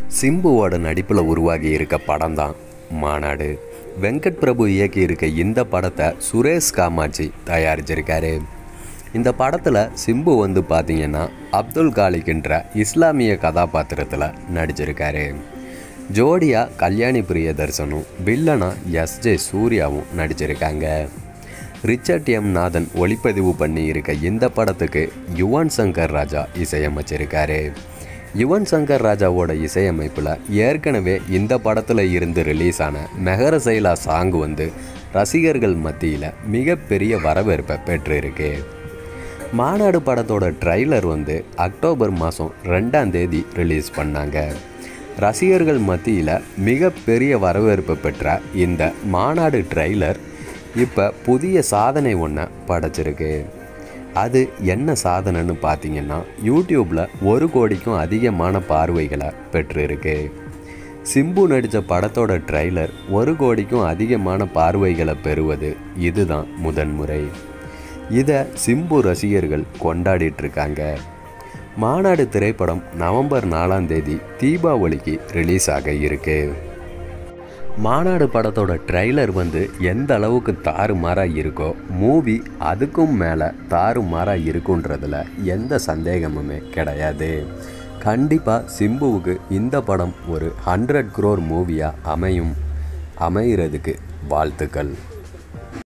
சிம்புவோட நடிப்பில் உருவாகி இருக்க படம் தான் மாநாடு வெங்கட் பிரபு இயக்கி இருக்க இந்த படத்தை சுரேஷ் காமாட்சி தயாரிச்சிருக்காரு இந்த படத்தில் சிம்பு வந்து பார்த்தீங்கன்னா அப்துல் காலிக்ன்ற இஸ்லாமிய கதாபாத்திரத்தில் நடிச்சிருக்காரு ஜோடியா கல்யாணி பிரியதர்சனும் வில்லனா எஸ் ஜே சூர்யாவும் நடிச்சிருக்காங்க ரிச்சர்ட் எம் நாதன் ஒளிப்பதிவு பண்ணி இருக்க இந்த படத்துக்கு யுவன் சங்கர் ராஜா இசையமைச்சிருக்காரு யுவன் சங்கர் ராஜாவோட இசையமைப்பில் ஏற்கனவே இந்த படத்தில் இருந்து ரிலீஸ் ஆன மெஹர சைலா சாங் வந்து ரசிகர்கள் மத்தியில் மிகப்பெரிய வரவேற்பை பெற்றிருக்கு மாநாடு படத்தோட ட்ரைலர் வந்து அக்டோபர் மாதம் ரெண்டாம் தேதி ரிலீஸ் பண்ணாங்க ரசிகர்கள் மத்தியில் மிகப்பெரிய வரவேற்பு பெற்ற இந்த மாநாடு ட்ரைலர் இப்போ புதிய சாதனை ஒன்றை படைச்சிருக்கு அது என்ன சாதனைன்னு பார்த்தீங்கன்னா யூடியூப்பில் ஒரு கோடிக்கும் அதிகமான பார்வைகளை பெற்றிருக்கு சிம்பு நடித்த படத்தோட ட்ரைலர் ஒரு கோடிக்கும் அதிகமான பார்வைகளை பெறுவது இதுதான் முதன்முறை இதை சிம்பு ரசிகர்கள் கொண்டாடிட்டு இருக்காங்க மாநாடு திரைப்படம் நவம்பர் நாலாம் தேதி தீபாவளிக்கு ரிலீஸ் ஆக இருக்கு மாநாடு படத்தோட ட்ரைலர் வந்து எந்த அளவுக்கு தாறுமாறாக இருக்கோ மூவி அதுக்கும் மேலே தாறுமாறாக இருக்குன்றதுல எந்த சந்தேகமுமே கிடையாது கண்டிப்பாக சிம்புவுக்கு இந்த படம் ஒரு ஹண்ட்ரட் க்ரோர் மூவியாக அமையும் அமைகிறதுக்கு வாழ்த்துக்கள்